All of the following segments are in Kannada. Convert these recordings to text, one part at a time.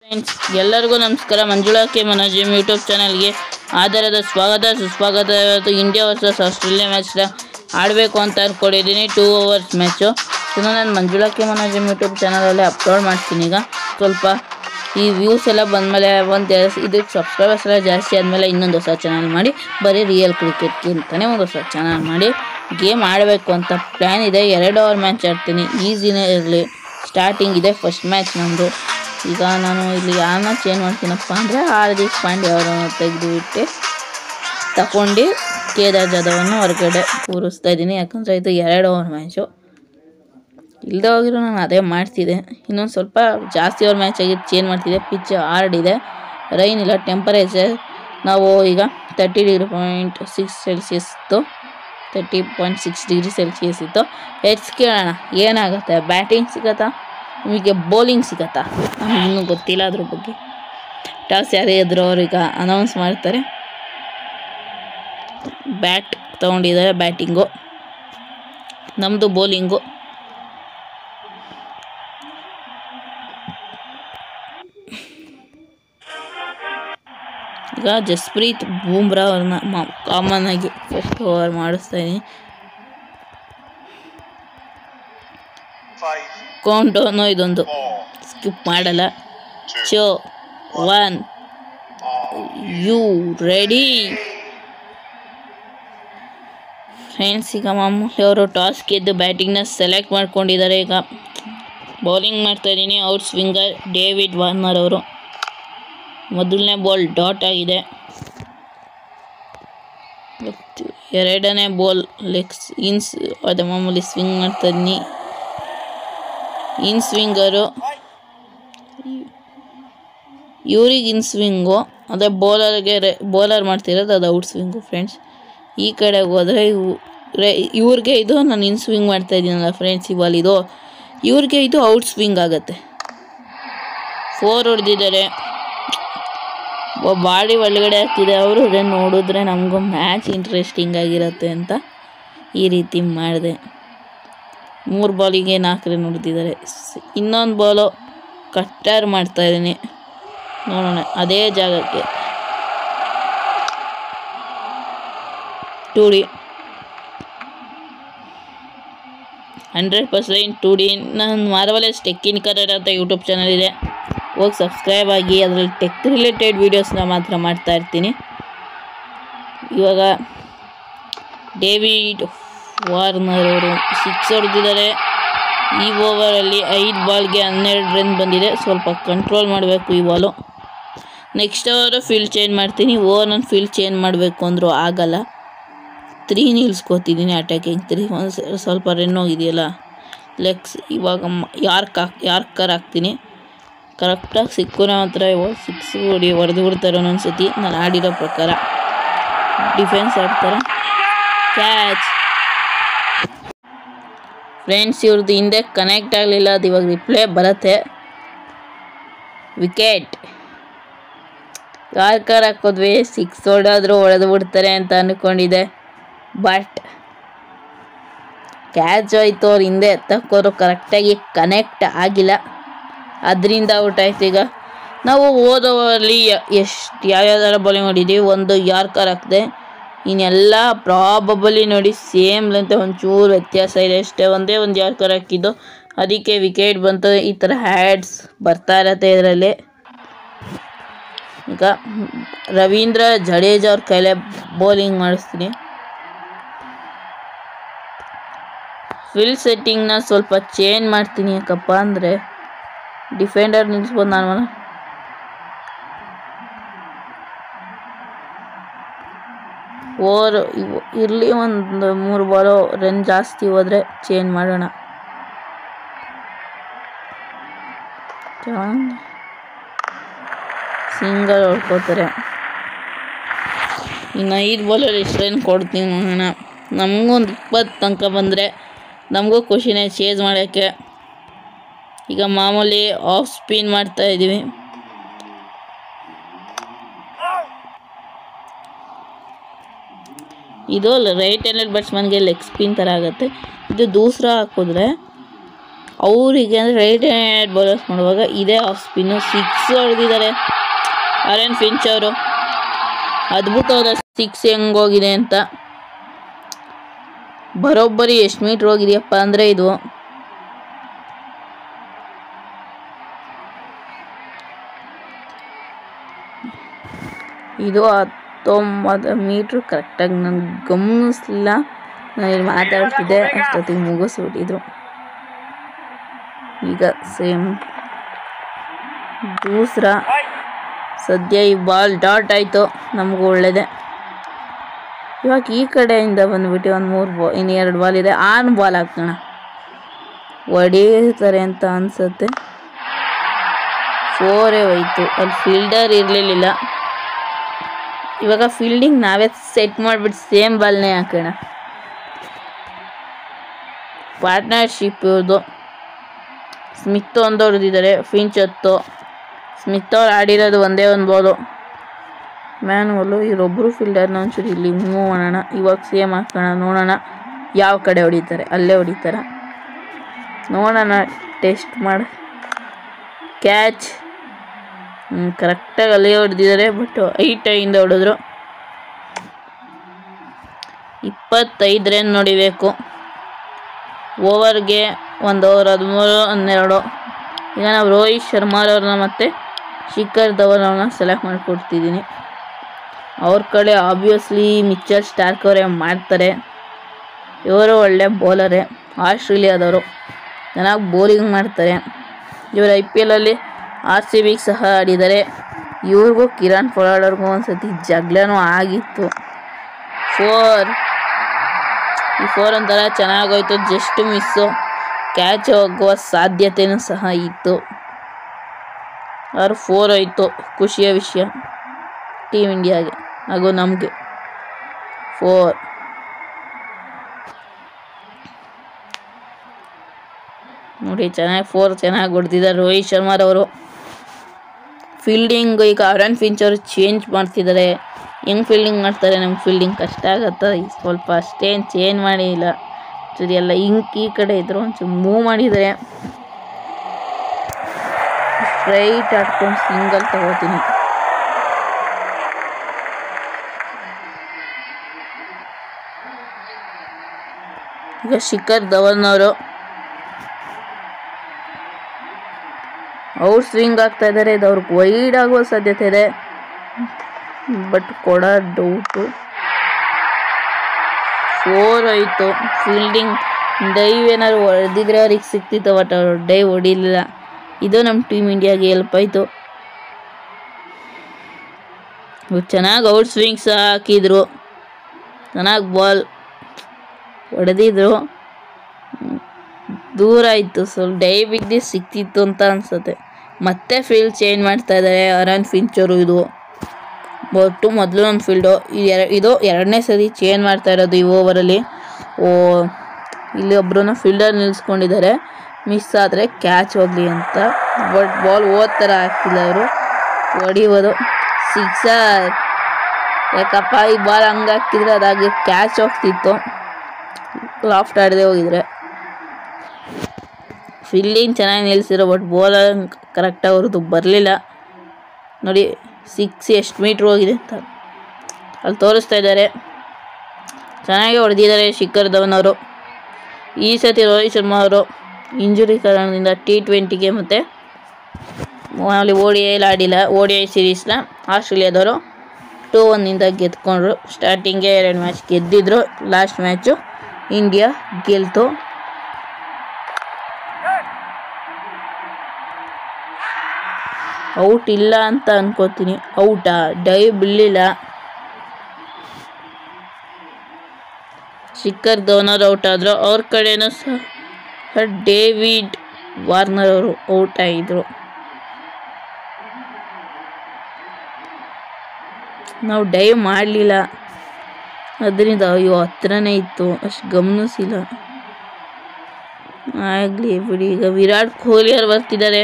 ಫ್ರೆಂಡ್ಸ್ ಎಲ್ಲರಿಗೂ ನಮಸ್ಕಾರ ಮಂಜುಳಾ ಕೆ ಮನೋಜಿಮ್ ಯೂಟ್ಯೂಬ್ ಚಾನಲ್ಗೆ ಆಧಾರದ ಸ್ವಾಗತ ಸುಸ್ವಾಗತ ಇವತ್ತು ಇಂಡಿಯಾ ವರ್ಸಸ್ ಆಸ್ಟ್ರೇಲಿಯಾ ಮ್ಯಾಚ್ನ ಆಡಬೇಕು ಅಂತ ಅಂದ್ಕೊಂಡಿದ್ದೀನಿ ಟೂ ಓವರ್ಸ್ ಮ್ಯಾಚು ಇದನ್ನು ನಾನು ಮಂಜುಳಾ ಕೆ ಮನೋಜಿಮ್ ಯೂಟ್ಯೂಬ್ ಚಾನಲಲ್ಲಿ ಅಪ್ಲೋಡ್ ಮಾಡ್ತೀನಿ ಈಗ ಸ್ವಲ್ಪ ಈ ವ್ಯೂಸ್ ಎಲ್ಲ ಬಂದಮೇಲೆ ಒಂದು ಜಾಸ್ತಿ ಇದಕ್ಕೆ ಸಬ್ಸ್ಕ್ರೈಬರ್ಸ್ ಎಲ್ಲ ಜಾಸ್ತಿ ಆದಮೇಲೆ ಇನ್ನೊಂದು ಹೊಸ ಚಾನಲ್ ಮಾಡಿ ಬರೀ ರಿಯಲ್ ಕ್ರಿಕೆಟ್ಗೆ ಅಂತಲೇ ಒಂದು ಹೊಸ ಚಾನಲ್ ಮಾಡಿ ಗೇಮ್ ಆಡಬೇಕು ಅಂತ ಪ್ಲ್ಯಾನ್ ಇದೆ ಎರಡು ಓವರ್ ಮ್ಯಾಚ್ ಆಡ್ತೀನಿ ಈಸಿನೇ ಇರಲಿ ಸ್ಟಾರ್ಟಿಂಗ್ ಇದೆ ಫಸ್ಟ್ ಮ್ಯಾಚ್ ನಮ್ಮದು ಈಗ ನಾನು ಇಲ್ಲಿ ಯಾರನ್ನ ಚೇಂಜ್ ಮಾಡ್ತೀನಪ್ಪ ಅಂದರೆ ಹಾರ್ದಿಕ್ ಪಾಂಡ್ಯ ಅವರನ್ನು ತೆಗೆದು ಬಿಟ್ಟು ತಗೊಂಡು ಕೇದಾರ್ ಜಾಧವನ್ನು ಹೊರಗಡೆ ಕೂರಿಸ್ತಾ ಇದ್ದೀನಿ ಯಾಕಂದರೆ ಇದು ಎರಡು ಓವರ್ ಮ್ಯಾಚು ಇಲ್ಲದೆ ಹೋಗಿರೋ ನಾನು ಅದೇ ಮಾಡ್ತಿದ್ದೆ ಇನ್ನೊಂದು ಸ್ವಲ್ಪ ಜಾಸ್ತಿ ಓವರ್ ಮ್ಯಾಚ್ ಆಗಿ ಚೇಂಜ್ ಮಾಡ್ತಿದ್ದೆ ಪಿಚ್ ಹಾರ್ಡ್ ಇದೆ ರೈನ್ ಇಲ್ಲ ಟೆಂಪರೇಚರ್ ನಾವು ಈಗ thirty degree point six Celsius ಇತ್ತು thirty point six degree Celsius ಇತ್ತು ಹೆಚ್ ಕೇಳೋಣ ಏನಾಗುತ್ತೆ ಬ್ಯಾಟಿಂಗ್ ಸಿಗತ್ತಾ ನಿಮಗೆ ಬೌಲಿಂಗ್ ಸಿಗತ್ತಾ ನಮ್ಗೆ ಇನ್ನೂ ಗೊತ್ತಿಲ್ಲ ಅದ್ರ ಬಗ್ಗೆ ಟಾಸ್ ಯಾರೇ ಇದ್ರು ಅವ್ರೀಗ ಅನೌನ್ಸ್ ಮಾಡ್ತಾರೆ ಬ್ಯಾಟ್ ತೊಗೊಂಡಿದ್ದಾರೆ ಬ್ಯಾಟಿಂಗು ನಮ್ಮದು ಬೌಲಿಂಗು ಈಗ ಜಸ್ಪ್ರೀತ್ ಬೂಮ್ರಾ ಅವ್ರನ್ನ ಕಾಮನ್ ಆಗಿ ಫಸ್ಟ್ ಓವರ್ ಮಾಡಿಸ್ತಾ ಇದ್ದೀನಿ Five, ಕೌಂಟ್ ಡೌನು ಇದೊಂದು four, ಸ್ಕಿಪ್ ಮಾಡಲ್ಲ two, ಚೋ ಒನ್ ಯು ರೆಡಿ ಫ್ರೆಂಡ್ಸ್ ಈಗ ಮಾಮೂಲಿ ಅವರು ಟಾಸ್ ಗೆದ್ದು ಬ್ಯಾಟಿಂಗ್ನ ಸೆಲೆಕ್ಟ್ ಮಾಡ್ಕೊಂಡಿದ್ದಾರೆ ಈಗ ಬೌಲಿಂಗ್ ಮಾಡ್ತಾ ಇದ್ದೀನಿ ಔಟ್ ಸ್ವಿಂಗರ್ ಡೇವಿಡ್ ವಾರ್ನರ್ ಅವರು ಮೊದಲನೇ ಬಾಲ್ ಡಾಟ್ ಆಗಿದೆ ಮತ್ತು ಎರಡನೇ ಬಾಲ್ ಲೆಗ್ಸ್ ಇನ್ಸ್ ಅದೇ ಮಾಮೂಲಿ ಸ್ವಿಂಗ್ ಮಾಡ್ತಾ ಇದ್ದೀನಿ ಇನ್ ಸ್ವಿಂಗರು ಇವ್ರಿಗೆ ಇನ್ ಸ್ವಿಂಗು ಅದೇ ಬೌಲರ್ಗೆ ಬೌಲರ್ ಮಾಡ್ತಿರೋದು ಅದು ಔಟ್ ಸ್ವಿಂಗು ಫ್ರೆಂಡ್ಸ್ ಈ ಕಡೆಗೆ ಹೋದರೆ ಇವು ರೇ- ಇವ್ರಿಗೆ ಇದು ನಾನು ಇನ್ ಸ್ವಿಂಗ್ ಮಾಡ್ತಾ ಇದ್ದೀನಲ್ಲ ಫ್ರೆಂಡ್ಸ್ ಈ ಬಾಲ್ ಇದು ಇವ್ರಿಗೆ ಇದು ಔಟ್ ಸ್ವಿಂಗ್ ಆಗುತ್ತೆ ಫೋರ್ ಹೊಡೆದಿದ್ದಾರೆ ಬಾಡಿ ಒಳಗಡೆ ಆಗ್ತಿದೆ ಅವರು ಅದನ್ನು ನೋಡಿದ್ರೆ ನಮಗೂ ಮ್ಯಾಚ್ ಇಂಟ್ರೆಸ್ಟಿಂಗ್ ಆಗಿರುತ್ತೆ ಅಂತ ಈ ರೀತಿ ಮಾಡಿದೆ ಮೂರು ಬಾಲಿಗೆ ನಾಲ್ಕು ರನ್ ಹೊಡೆದಿದ್ದಾರೆ ಇನ್ನೊಂದು ಬಾಲು ಕಟ್ಟರ್ ಮಾಡ್ತಾ ಇದ್ದೀನಿ ನೋಡೋಣ ಅದೇ ಜಾಗಕ್ಕೆ two D hundred percent two D ನನ್ನ ಮಾರ್ವಲೆಸ್ ಟೆಕ್ನಿಕರ್ ಅಂತ ಯೂಟ್ಯೂಬ್ ಚಾನಲ್ ಇದೆ ಹೋಗಿ ಸಬ್ಸ್ಕ್ರೈಬ್ ಆಗಿ ಅದರಲ್ಲಿ ಟೆಕ್ ರಿಲೇಟೆಡ್ ವೀಡಿಯೋಸ್ನ ಮಾತ್ರ ಮಾಡ್ತಾ ಇರ್ತೀನಿ ಇವಾಗ ಡೇವಿಡ್ ವಾರ್ನರ್ ಅವರು ಸಿಕ್ಸ್ ಹೊಡೆದಿದ್ದಾರೆ ಈ ಓವರಲ್ಲಿ ಐದು ಬಾಲ್ಗೆ ಹನ್ನೆರಡು ರನ್ ಬಂದಿದೆ ಸ್ವಲ್ಪ ಕಂಟ್ರೋಲ್ ಮಾಡಬೇಕು ಈ ball next over field change ಮಾಡ್ತೀನಿ ಓವರ್ ನಾನು ಫೀಲ್ಡ್ ಚೇಂಜ್ ಮಾಡಬೇಕು ಅಂದರೂ ಆಗಲ್ಲ ತ್ರೀ ನಿಲ್ಸ್ಕೊತಿದ್ದೀನಿ ಅಟ್ಯಾಕಿಂಗ್ ತ್ರೀ ಒಂದು ಸ್ವಲ್ಪ ರನ್ ಹೋಗಿದೆಯಲ್ಲ ಲೆಗ್ಸ್ ಇವಾಗ ಮ- ಯಾರ್ಕ್ ಹಾಕ್ ಯಾರ್ಕರ್ ಹಾಕ್ತೀನಿ ಕರೆಕ್ಟಾಗಿ ಸಿಕ್ಕರೆ ಮಾತ್ರ ಇವಾಗ ಸಿಕ್ಸ್ ಹೊಡಿ ಹೊಡೆದು ಬಿಡ್ತಾರೆ ಒಂದೊಂದ್ಸತಿ ನಾನು ಆಡಿರೋ ಪ್ರಕಾರ ಡಿಫೆನ್ಸ್ ಆಡ್ತಾರೆ ಕ್ಯಾಚ್ ಫ್ರೆಂಡ್ಸ್ ಇವ್ರದ್ದು ಹಿಂದೆ ಕನೆಕ್ಟ್ ಆಗಲಿಲ್ಲ ಅದು ಇವಾಗ ರಿಪ್ಲೇ ಬರುತ್ತೆ ವಿಕೆಟ್ ಯಾರ್ಕಾರ್ ಹಾಕೋದ್ವಿ ಸಿಕ್ಸ್ ಹೊಡೆದ್ರು ಹೊಡೆದು ಬಿಡ್ತಾರೆ ಅಂತ ಅಂದ್ಕೊಂಡಿದ್ದೆ ಬಟ್ ಕ್ಯಾಚ್ ಹೋಯ್ತು ಅವ್ರು ಹಿಂದೆ ಎತ್ತಕ್ಕೋರು ಕರೆಕ್ಟಾಗಿ ಕನೆಕ್ಟ್ ಆಗಿಲ್ಲ ಅದರಿಂದ ಔಟ್ ಆಯ್ತು ಈಗ ನಾವು ಓದೋವಲ್ಲಿ ಎಷ್ಟು ಯಾವ್ಯಾವ್ದಾರ ಬೌಲಿಂಗ್ ಮಾಡಿದ್ದೀವಿ ಒಂದು ಯಾರ್ಕರ್ ಹಾಕಿದೆ ಇನ್ನೆಲ್ಲ ಪ್ರಾಬಬಲಿ ನೋಡಿ ಸೇಮ್ ಲೆಂತ್ ಒಂಚೂರು ವ್ಯತ್ಯಾಸ ಇದೆ ಅಷ್ಟೇ ಒಂದೇ ಒಂದು ಯಾರ್ಕರ್ ಹಾಕಿದ್ದು ಅದಕ್ಕೆ ವಿಕೆಟ್ ಬಂತು ಈ ಥರ ಹ್ಯಾಡ್ಸ್ ಬರ್ತಾ ಇರತ್ತೆ ಇದರಲ್ಲಿ ಈಗ ರವೀಂದ್ರ ಜಡೇಜಾ ಅವ್ರ ಕೈಲೇ ಬೌಲಿಂಗ್ ಮಾಡಿಸ್ತೀನಿ ಫಿಲ್ ಸೆಟ್ಟಿಂಗ್ನ ಸ್ವಲ್ಪ ಚೇಂಜ್ ಮಾಡ್ತೀನಿ ಯಾಕಪ್ಪ ಅಂದರೆ ಡಿಫೆಂಡರ್ ನಿಲ್ಲಿಸ್ಬೋದು ನಾನು ಮನ ಓವರ್ ಇರಲಿ ಒಂದು ಮೂರು ಬಾಲು ರನ್ ಜಾಸ್ತಿ ಹೋದರೆ ಚೇಂಜ್ ಮಾಡೋಣ ಸಿಂಗಲ್ ಹೊಡ್ಕೋತಾರೆ ಇನ್ನು ಐದು ಬಾಲಲ್ಲಿ ಎಷ್ಟು ರನ್ ಕೊಡ್ತೀನಿ ನೋಡೋಣ ನಮಗೂ ಒಂದು ಇಪ್ಪತ್ತು ತನಕ ಬಂದರೆ ನಮಗೂ ಖುಷಿನೇ ಚೇಸ್ ಮಾಡೋಕ್ಕೆ ಈಗ ಮಾಮೂಲಿ ಆಫ್ ಸ್ಪಿನ್ ಮಾಡ್ತಾ ಇದ್ದೀವಿ ಇದು ರೈಟ್ ಹ್ಯಾಂಡೆಡ್ ಬ್ಯಾಟ್ಸ್ಮನ್ಗೆ ಲೆಗ್ ಸ್ಪಿನ್ ಥರ ಆಗುತ್ತೆ ಇದು ದೂಸರ ಹಾಕಿದ್ರೆ ಅವರಿಗೆ ಅಂದರೆ ರೈಟ್ ಹ್ಯಾಂಡ್ ಬೌಲರ್ಸ್ ಮಾಡುವಾಗ ಇದೇ ಆಫ್ ಸ್ಪಿನ್ನು ಸಿಕ್ಸ್ ಹೊಡೆದಿದ್ದಾರೆ ಆರೆನ್ ಫಿಂಚ್ ಅವರು ಅದ್ಭುತವಾದ ಸಿಕ್ಸ್ ಹೆಂಗೋಗಿದೆ ಅಂತ ಬರೋಬ್ಬರಿ ಎಷ್ಟು ಮೀಟ್ರ್ ಹೋಗಿದೆಯಪ್ಪ ಅಂದರೆ ಇದು ಇದು ಹತ್ತೊಂಬತ್ತು ಮೀಟ್ರ್ ಕರೆಕ್ಟಾಗಿ ನನಗೆ ಗಮನಿಸ್ಲಿಲ್ಲ ನಾನು ಇಲ್ಲಿ ಮಾತಾಡ್ತಿದ್ದೆ ಅಷ್ಟೊತ್ತಿಗೆ ಮುಗಿಸ್ಬಿಟ್ಟಿದ್ರು ಈಗ ಸೇಮ್ ದೂಸ್ರ ಸದ್ಯ ಈ ಬಾಲ್ ಡಾಟ್ ಆಯಿತು ನಮಗೂ ಒಳ್ಳೆಯದೇ ಇವಾಗ ಈ ಕಡೆಯಿಂದ ಬಂದ್ಬಿಟ್ಟು ಒಂದು ಮೂರು ಬಾ ಇನ್ನು ಎರಡು ಬಾಲ್ ಇದೆ ಆನ್ ಬಾಲ್ ಹಾಕೋಣ ಹೊಡೀತಾರೆ ಅಂತ ಅನ್ಸುತ್ತೆ ಫೋರೇ ಹೋಯ್ತು ಅಲ್ಲಿ ಫೀಲ್ಡರ್ ಇರಲಿಲ್ಲ ಇವಾಗ ಫೀಲ್ಡಿಂಗ್ ನಾವೇ ಸೆಟ್ ಮಾಡಿಬಿಟ್ಟು ಸೇಮ್ ಬಾಲ್ನೇ ಹಾಕೋಣ ಪಾರ್ಟ್ನರ್ಶಿಪ್ ಇವ್ರದ್ದು ಸ್ಮಿತ್ ಒಂದು ಹೊಡೆದಿದ್ದಾರೆ ಫಿಂಚ್ ಹತ್ತು ಸ್ಮಿತ್ ಅವ್ರು ಆಡಿರೋದು ಒಂದೇ ಒಂದು ಬಾಲು ಮ್ಯಾನ್ವಲ್ಲು ಇವರೊಬ್ಬರು ಫೀಲ್ಡರ್ನ ಒಂಚೂರು ಇಲ್ಲಿ ಮೂವ್ ಮಾಡೋಣ ಇವಾಗ ಸೇಮ್ ಹಾಕೋಣ ನೋಡೋಣ ಯಾವ ಕಡೆ ಹೊಡಿತಾರೆ ಅಲ್ಲೇ ಹೊಡಿತಾರೆ ನೋಡೋಣ ಟೆಸ್ಟ್ ಮಾಡಿ ಕ್ಯಾಚ್ ಕರೆಕ್ಟಾಗಿ ಅಲ್ಲೇ ಹೊಡೆದಿದ್ದಾರೆ ಬಟ್ ಐಟಿಂದ ಹೊಡೆದ್ರು ಇಪ್ಪತ್ತೈದು ರನ್ ನೋಡಿಬೇಕು ಓವರ್ಗೆ ಒಂದು ಓವರ್ ಹದಿಮೂರು ಹನ್ನೆರಡು ಈಗ ನಾವು ರೋಹಿತ್ ಶರ್ಮಾರವ್ರನ್ನ ಮತ್ತು ಶಿಖರ್ ಧವನ್ ಅವ್ರನ್ನ ಸೆಲೆಕ್ಟ್ ಮಾಡಿಕೊಡ್ತಿದ್ದೀನಿ ಅವ್ರ ಕಡೆ ಆಬ್ವಿಯಸ್ಲಿ ಮಿಚ್ಚಲ್ ಸ್ಟಾರ್ಕ್ ಅವರೇ ಮಾಡ್ತಾರೆ ಇವರು ಒಳ್ಳೆ ಬೌಲರೇ ಆಸ್ಟ್ರೇಲಿಯಾದವರು ಚೆನ್ನಾಗಿ ಬೌಲಿಂಗ್ ಮಾಡ್ತಾರೆ ಇವರು ಐ ಪಿ ಎಲ್ಲಲ್ಲಿ ಆರ್ ಸಿ ಬಿಗೆ ಸಹ ಆಡಿದ್ದಾರೆ ಇವ್ರಿಗೂ ಕಿರಣ್ ಪೊಲಾಡ್ ಅವ್ರಿಗೂ ಒಂದು ಸತಿ ಜಗಳನೂ ಆಗಿತ್ತು ಫೋರ್ ಈ ಫೋರ್ ಒಂಥರ ಚೆನ್ನಾಗೋಯ್ತು ಜಸ್ಟ್ ಮಿಸ್ಸು ಕ್ಯಾಚ್ ಹೋಗುವ ಸಾಧ್ಯತೆಯೂ ಸಹ ಇತ್ತು ಆರು ಫೋರ್ ಹೋಯ್ತು ಖುಷಿಯ ವಿಷಯ ಟೀಮ್ ಇಂಡಿಯಾಗೆ ಹಾಗೂ ನಮಗೆ ಫೋರ್ ನೋಡಿ ಚೆನ್ನಾಗಿ ಫೋರ್ ಚೆನ್ನಾಗಿ ಹೊಡೆದಿದ್ದಾರೆ ರೋಹಿತ್ ಶರ್ಮಾರವರು ಫೀಲ್ಡಿಂಗ್ ಈಗ ಅರನ್ ಫಿಂಚ್ ಅವರು ಚೇಂಜ್ ಮಾಡ್ತಿದ್ದಾರೆ ಹೆಂಗೆ ಫೀಲ್ಡಿಂಗ್ ಮಾಡ್ತಾರೆ ನಮ್ಗೆ ಫೀಲ್ಡಿಂಗ್ ಕಷ್ಟ ಆಗತ್ತೆ ಈ ಸ್ವಲ್ಪ ಅಷ್ಟೇನು ಚೇಂಜ್ ಮಾಡಿಲ್ಲ ಒಂಚೂರು ಎಲ್ಲ ಇಂಕ್ ಈ ಕಡೆ ಇದ್ರು ಒಂಚೂರು ಮೂವ್ ಮಾಡಿದರೆ ಸ್ಟ್ರೈಟ್ ಆಡ್ಕೊಂಡು ಸಿಂಗಲ್ ತಗೋತೀನಿ ಈಗ ಶಿಖರ್ ಧವನ್ ಅವರು ಔಟ್ ಸ್ವಿಂಗ್ ಆಗ್ತಾ ಇದ್ದಾರೆ ಇದು ಅವ್ರಿಗೆ ವೈಡ್ ಆಗುವ ಸಾಧ್ಯತೆ ಇದೆ ಬಟ್ ಕೊಡೋ ಡೌಟು ಫೋರ್ ಆಯಿತು ಫೀಲ್ಡಿಂಗ್ ಡೈವ್ ಏನಾದ್ರು ಹೊಡೆದಿದ್ರೆ ಅವ್ರಿಗೆ ಸಿಕ್ತಿತ್ತು ಬಟ್ ಅವರು ಡೈವ್ ಹೊಡಿಲಿಲ್ಲ ಇದು ನಮ್ಮ ಟೀಮ್ ಇಂಡಿಯಾಗೆ ಹೆಲ್ಪ್ ಆಯಿತು ಚೆನ್ನಾಗಿ ಔಟ್ ಸ್ವಿಂಗ್ ಸಹ ಹಾಕಿದ್ರು ಚೆನ್ನಾಗಿ ಬಾಲ್ ಹೊಡೆದಿದ್ರು ದೂರ ಆಯಿತು ಸ್ವಲ್ಪ ಡೈ ಬಿದ್ದು ಸಿಕ್ತಿತ್ತು ಅಂತ ಅನ್ಸುತ್ತೆ ಮತ್ತೆ ಫೀಲ್ಡ್ ಚೇಂಜ್ ಮಾಡ್ತಾ ಇದ್ದಾರೆ ಅರನ್ ಫಿಂಚರು ಇದು ಒಟ್ಟು ಮೊದಲು ಒಂದು ಫೀಲ್ಡು ಇದು ಎರಡನೇ ಸರಿ ಚೇಂಜ್ ಮಾಡ್ತಾ ಇರೋದು ಈ ಓವರಲ್ಲಿ ಓ ಇಲ್ಲಿ ಒಬ್ಬರನ್ನ ಫೀಲ್ಡರ್ ನಿಲ್ಲಿಸ್ಕೊಂಡಿದ್ದಾರೆ ಮಿಸ್ ಆದರೆ ಕ್ಯಾಚ್ ಹೋಗಲಿ ಅಂತ ಬಟ್ ಬಾಲ್ ಓದ್ ಥರ ಹಾಕ್ತಿಲ್ಲ ಅವರು ಹೊಡಿಬೋದು ಸಿಕ್ಸರ್ ಯಾಕಪ್ಪ ಈ ಬಾಲ್ ಹಂಗೆ ಹಾಕಿದ್ರೆ ಅದಾಗಿ ಕ್ಯಾಚ್ ಹೋಗ್ತಿತ್ತು ಲಾಫ್ಟ್ ಆಡದೆ ಹೋಗಿದ್ರೆ ಫೀಲ್ಡಿಂಗ್ ಚೆನ್ನಾಗಿ ನಿಲ್ಲಿಸಿರೋ ಬಟ್ ಬಾಲ್ ಕರೆಕ್ಟಾಗಿ ಅವ್ರದ್ದು ಬರಲಿಲ್ಲ ನೋಡಿ ಸಿಕ್ಸ್ ಎಷ್ಟು ಮೀಟ್ರ್ ಹೋಗಿದೆ ಅಂತ ಅಲ್ಲಿ ತೋರಿಸ್ತಾ ಇದ್ದಾರೆ ಚೆನ್ನಾಗಿ ಹೊಡೆದಿದ್ದಾರೆ ಶಿಖರ್ ಧವನ್ ಅವರು ಈ ಸತಿ ರೋಹಿತ್ ಶರ್ಮಾ ಅವರು ಇಂಜುರಿ ಕಾರಣದಿಂದ ಟಿ ಟ್ವೆಂಟಿಗೆ ಮತ್ತು ಅಲ್ಲಿ ಓ ಡಿ ಐಲಿ ಆಡಿಲ್ಲ ಓ ಡಿ ಐ ಸೀರೀಸ್ನ ಆಸ್ಟ್ರೇಲಿಯಾದವರು ಟೂ ಒನ್ನಿಂದ ಗೆದ್ಕೊಂಡ್ರು ಸ್ಟಾರ್ಟಿಂಗೇ ಎರಡು ಮ್ಯಾಚ್ ಗೆದ್ದಿದ್ರು ಲಾಸ್ಟ್ ಮ್ಯಾಚು ಇಂಡಿಯಾ ಗೆಲ್ತು ಔಟ್ ಇಲ್ಲ ಅಂತ ಅನ್ಕೋತೀನಿ ಔಟಾ ಡೈ ಬೀಳಲಿಲ್ಲ ಶಿಖರ್ ಧವನರ್ ಔಟ್ ಆದರು ಅವ್ರ ಕಡೆನೂ ಸಹ ಡೇವಿಡ್ ವಾರ್ನರ್ ಅವರು ಔಟ್ ಆಗಿದ್ರು ನಾವು ಡೈ ಮಾಡಲಿಲ್ಲ ಅದರಿಂದ ಅಯ್ಯೋ ಹತ್ರನೇ ಇತ್ತು ಅಷ್ಟು ಗಮನಿಸಿಲ್ಲ ಆಗಲಿ ಬಿಡಿ ಈಗ ವಿರಾಟ್ ಕೊಹ್ಲಿ ಅವ್ರು ಬರ್ತಿದ್ದಾರೆ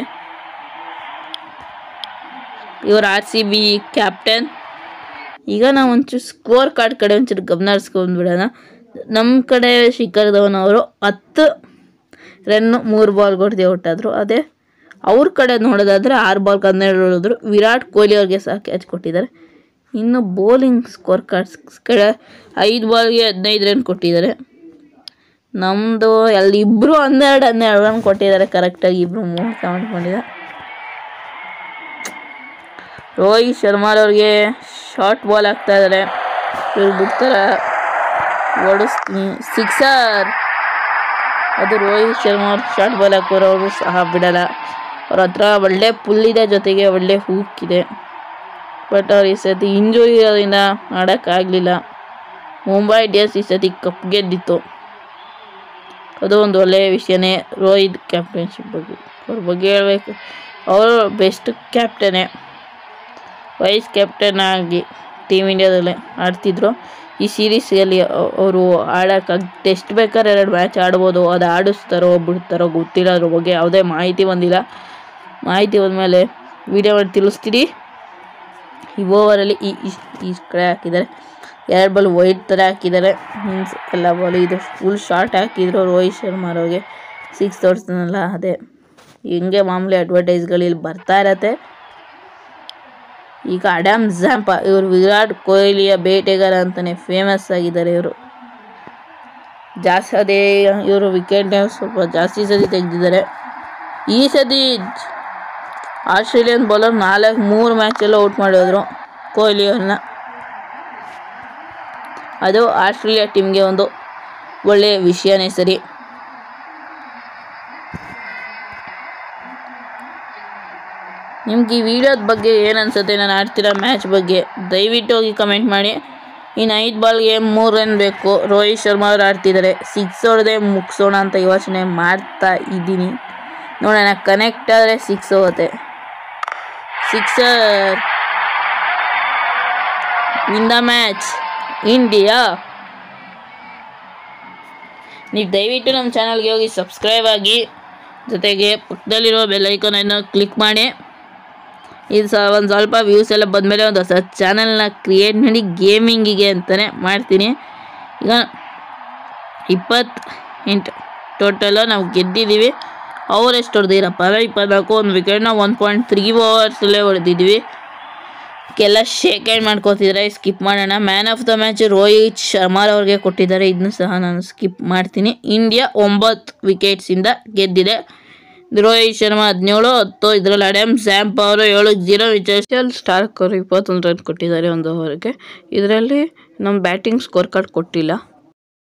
ಇವರು ಆರ್ ಸಿ ಬಿ ಕ್ಯಾಪ್ಟನ್ ಈಗ ನಾವು ಒಂಚೂರು ಸ್ಕೋರ್ ಕಾರ್ಡ್ ಕಡೆ ಒಂಚೂರು ಗಮನ ಹರಿಸ್ಕೊಂಡ್ಬಿಡೋಣ ನಮ್ಮ ಕಡೆ ಶಿಖರ್ ಧವನ್ ಅವರು ಹತ್ತು ರನ್ನು ಮೂರು ಬಾಲ್ ಹೊಡೆದು ಔಟಾದರು ಅದೇ ಅವ್ರ ಕಡೆ ನೋಡೋದಾದರೆ ಆರು ಬಾಲ್ಗೆ ಹನ್ನೆರಡು ಹೊಡೆದ್ರು ವಿರಾಟ್ ಕೊಹ್ಲಿ ಅವ್ರಿಗೆ ಸಹ ಕ್ಯಾಚ್ ಕೊಟ್ಟಿದ್ದಾರೆ ಇನ್ನು ಬೌಲಿಂಗ್ ಸ್ಕೋರ್ ಕಾರ್ಡ್ಸ್ ಕಡೆ ಐದು ಬಾಲ್ಗೆ ಹದಿನೈದು ರನ್ ಕೊಟ್ಟಿದ್ದಾರೆ ನಮ್ಮದು ಅಲ್ಲಿ ಇಬ್ಬರು ಹನ್ನೆರಡು ಹನ್ನೆರಡು ರನ್ ಕೊಟ್ಟಿದ್ದಾರೆ ಕರೆಕ್ಟಾಗಿ ಇಬ್ಬರು ಮೂರು ಮಾಡ್ಕೊಂಡಿದ್ದಾರೆ ರೋಹಿತ್ ಶರ್ಮಾರವ್ರಿಗೆ ಶಾರ್ಟ್ ಬಾಲ್ ಹಾಕ್ತಾ ಇದ್ದಾರೆ ಇವ್ರು ಬಿಡ್ತಾರೆ ಓಡಿಸ್ತೀನಿ ಸಿಕ್ಸರ್ ಅದು ರೋಹಿತ್ ಶರ್ಮಾ ಅವ್ರು ಶಾರ್ಟ್ ಬಾಲ್ ಹಾಕೋರು ಅವರು ಸಹ ಬಿಡಲ್ಲ ಅವ್ರ ಹತ್ರ ಒಳ್ಳೆ ಪುಲ್ಲಿದೆ ಜೊತೆಗೆ ಒಳ್ಳೆ ಹೂಕ್ ಇದೆ ಬಟ್ ಅವ್ರು ಈ ಸತಿ ಇಂಜುರಿ ಇರೋದ್ರಿಂದ ಆಡೋಕ್ಕಾಗಲಿಲ್ಲ ಮುಂಬೈ ಇಂಡಿಯನ್ಸ್ ಈ ಸತಿ ಕಪ್ ಗೆದ್ದಿತ್ತು ಅದು ಒಂದು ಒಳ್ಳೆಯ ವಿಷಯನೇ ರೋಹಿತ್ ಕ್ಯಾಪ್ಟನ್ಶಿಪ್ ಬಗ್ಗೆ ಅವ್ರ ಬಗ್ಗೆ ಹೇಳಬೇಕು ಅವರು ಬೆಸ್ಟ್ ಕ್ಯಾಪ್ಟನೇ ವೈಸ್ ಕ್ಯಾಪ್ಟನ್ ಆಗಿ ಟೀಮ್ ಇಂಡಿಯಾದಲ್ಲೇ ಆಡ್ತಿದ್ರು ಈ ಸೀರೀಸಲ್ಲಿ ಅವರು ಆಡೋಕ್ಕಾಗ ಟೆಸ್ಟ್ ಬೇಕಾದ್ರೆ ಎರಡು ಮ್ಯಾಚ್ ಆಡ್ಬೋದು ಅದು ಆಡಿಸ್ತಾರೋ ಬಿಡ್ತಾರೋ ಗೊತ್ತಿಲ್ಲ ಅದ್ರ ಬಗ್ಗೆ ಯಾವುದೇ ಮಾಹಿತಿ ಬಂದಿಲ್ಲ ಮಾಹಿತಿ ಬಂದಮೇಲೆ ವಿಡಿಯೋ ಮಾಡಿ ತಿಳಿಸ್ತೀನಿ ಈ ಓವರಲ್ಲಿ ಈ ಈ- ಈ ಕಡೆ ಹಾಕಿದ್ದಾರೆ ಎರಡು ಬಾಲ್ ವೈಟ್ ಥರ ಹಾಕಿದ್ದಾರೆ ಮೀನ್ಸ್ ಎಲ್ಲ ಬಾಲ್ ಇದು ಫುಲ್ ಶಾರ್ಟ್ ಹಾಕಿದ್ರು ರೋಹಿತ್ ಶರ್ಮಾರವ್ರಿಗೆ ಸಿಕ್ಸ್ ತೋರಿಸ್ತಾನಲ್ಲ ಅದೇ ಹಿಂಗೆ ಮಾಮೂಲಿ ಅಡ್ವರ್ಟೈಸ್ಗಳು ಇಲ್ಲಿ ಬರ್ತಾ ಇರತ್ತೆ ಈಗ ಅಡಾಮ್ ಝಾಂಪ ಇವರು ವಿರಾಟ್ ಕೊಹ್ಲಿಯ ಬೇಟೆಗಾರ ಅಂತಲೇ ಫೇಮಸ್ ಆಗಿದ್ದಾರೆ ಇವರು ಜಾಸ್ತಿ ಅದೇ ಇವರು ವಿಕೆಟ್ ಸ್ವಲ್ಪ ಜಾಸ್ತಿ ಸತಿ ತೆಗೆದಿದ್ದಾರೆ ಈ ಸತಿ ಆಸ್ಟ್ರೇಲಿಯನ್ ಬೌಲರ್ ನಾಲ್ಕು ಮೂರು ಮ್ಯಾಚೆಲ್ಲ ಔಟ್ ಮಾಡಿದ್ರು ಕೊಹ್ಲಿ ಅವ್ರನ್ನ ಅದು ಆಸ್ಟ್ರೇಲಿಯಾ ಟೀಮ್ಗೆ ಒಂದು ಒಳ್ಳೆಯ ವಿಷಯನೇ ಸರಿ ನಿಮ್ಗೆ ಈ ವಿಡಿಯೋದ ಬಗ್ಗೆ ಏನು ಅನ್ಸುತ್ತೆ ನಾನು ಆಡ್ತಿರೋ ಮ್ಯಾಚ್ ಬಗ್ಗೆ ದಯವಿಟ್ಟು ಹೋಗಿ ಕಮೆಂಟ್ ಮಾಡಿ ಇನ್ನು ಐದು ಬಾಲ್ಗೆ ಮೂರು ರನ್ ಬೇಕು ರೋಹಿತ್ ಶರ್ಮಾ ಅವ್ರು ಆಡ್ತಿದ್ದಾರೆ ಸಿಕ್ಸ್ ಹೊಡೆದೇ ಮುಗಿಸೋಣ ಅಂತ ಯೋಚನೆ ಮಾಡ್ತಾ ಇದ್ದೀನಿ ನೋಡೋಣ ಕನೆಕ್ಟ್ ಆದರೆ ಸಿಕ್ಸ್ ಹೋಗುತ್ತೆ sixer in the match India ನೀವು ದಯವಿಟ್ಟು ನಮ್ಮ ಚಾನಲ್ಗೆ ಹೋಗಿ ಸಬ್ಸ್ಕ್ರೈಬ್ ಆಗಿ ಜೊತೆಗೆ ಪಕ್ಕದಲ್ಲಿರೋ ಬೆಲ್ಲೈಕನನ್ನು ಕ್ಲಿಕ್ ಮಾಡಿ ಇದು ಸ ಒಂದು ಸ್ವಲ್ಪ ವ್ಯೂಸ್ ಎಲ್ಲ ಬಂದಮೇಲೆ ಒಂದು ಹೊಸ ಚಾನಲ್ನ ಕ್ರಿಯೇಟ್ ಮಾಡಿ ಗೇಮಿಂಗಿಗೆ ಅಂತಲೇ ಮಾಡ್ತೀನಿ ಈಗ ಇಪ್ಪತ್ತು ಎಂಟು ಟೋಟಲು ನಾವು ಗೆದ್ದಿದ್ದೀವಿ ಅವ್ರು ಎಷ್ಟು ಹೊಡೆದಿರಪ್ಪ ಅಂದರೆ ಇಪ್ಪತ್ನಾಲ್ಕು ಒಂದು ವಿಕೆಟ್ನ ಒನ್ ಪಾಯಿಂಟ್ ತ್ರೀ ಓವರ್ಸಲ್ಲೇ ಹೊಡೆದಿದ್ವಿ ಕೆಲ ಶೇಕ್ ಹ್ಯಾಂಡ್ ಮಾಡ್ಕೋತಿದ್ರೆ ಸ್ಕಿಪ್ ಮಾಡೋಣ man of the match Rohit ಶರ್ಮಾರ್ ಅವ್ರಿಗೆ ಕೊಟ್ಟಿದ್ದಾರೆ ಇದನ್ನು ಸಹ ನಾನು ಸ್ಕಿಪ್ ಮಾಡ್ತೀನಿ ಇಂಡಿಯಾ ಒಂಬತ್ತು ವಿಕೆಟ್ಸಿಂದ ಗೆದ್ದಿದೆ ರೋಹಿತ್ ಶರ್ಮಾ ಹದಿನೇಳು ಹತ್ತು ಇದರಲ್ಲಿ ಅಡ್ಯಾಮ್ ಸ್ಯಾಂಪ್ ಅವರು ಏಳು ಜೀರೋ ವಿಕೆಟ್ ಸ್ಟಾರ್ಕ್ ಅವರು ಇಪ್ಪತ್ತೊಂದು ರನ್ ಕೊಟ್ಟಿದ್ದಾರೆ ಒಂದು ಓವರ್ಗೆ ಇದರಲ್ಲಿ ನಮ್ಮ ಬ್ಯಾಟಿಂಗ್ ಸ್ಕೋರ್ ಕಾರ್ಡ್ ಕೊಟ್ಟಿಲ್ಲ